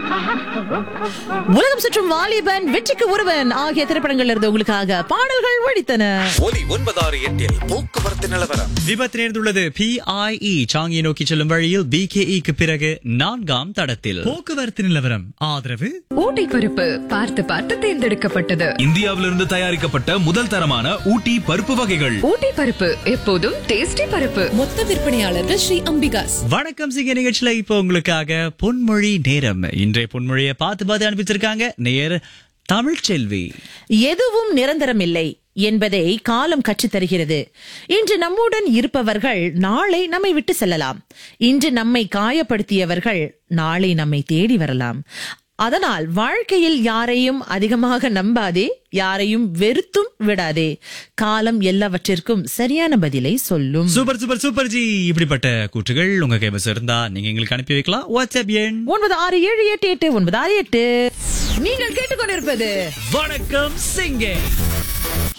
உலகம் சுற்றும் வாலிபன் வெற்றிக்கு ஒருவன் ஆகிய திரைப்படங்கள்ல இருந்து உங்களுக்காக பாடல்கள் ஒழித்தன ஒலி ஒன்பதாறு எட்டில் போக்குவரத்து நிலவரம் விபத்து நேர்ந்துள்ளது பிஐஇ சாங்கியை நோக்கி செல்லும் வழியில் பிகேஇக்கு பிறகு நான்காம் தடத்தில் போக்குவரத்து நிலவரம் ஆதரவு ஊட்டி பருப்பு பார்த்து பார்த்து தேர்ந்தெடுக்கப்பட்டது இந்தியாவிலிருந்து தயாரிக்கப்பட்ட முதல் தரமான ஊட்டி பருப்பு வகைகள் ஊட்டி பருப்பு எப்போதும் டேஸ்டி பருப்பு மொத்த விற்பனையாளர்கள் ஸ்ரீ அம்பிகாஸ் வணக்கம் சிங்க நிகழ்ச்சியில இப்போ உங்களுக்காக பொன்மொழி நேரம் இன்றைய பொன்மொழியை பார்த்து பார்த்து அனுப்பிச்சிருக்காங்க நேர் தமிழ்ச்செல்வி எதுவும் நிரந்தரம் இல்லை என்பதை காலம் கற்றுத் தருகிறது இன்று நம்முடன் இருப்பவர்கள் நாளை நம்மை விட்டு செல்லலாம் இன்று நம்மை காயப்படுத்தியவர்கள் நாளை நம்மை தேடி வரலாம் அதனால் வாழ்க்கையில் யாரையும் அதிகமாக நம்பாதே யாரையும் வெறுத்தும் விடாதே காலம் எல்லாவற்றிற்கும் சரியான பதிலை சொல்லும் சூப்பர் சூப்பர் சூப்பர் ஜி இப்படிப்பட்ட கூற்றுகள் உங்க கைவசம் இருந்தா நீங்க எங்களுக்கு அனுப்பி வைக்கலாம் வாட்ஸ்அப் எண் ஒன்பது ஆறு ஏழு எட்டு எட்டு ஒன்பது ஆறு எட்டு நீங்கள் கேட்டுக்கொண்டிருப்பது வணக்கம் சிங்கே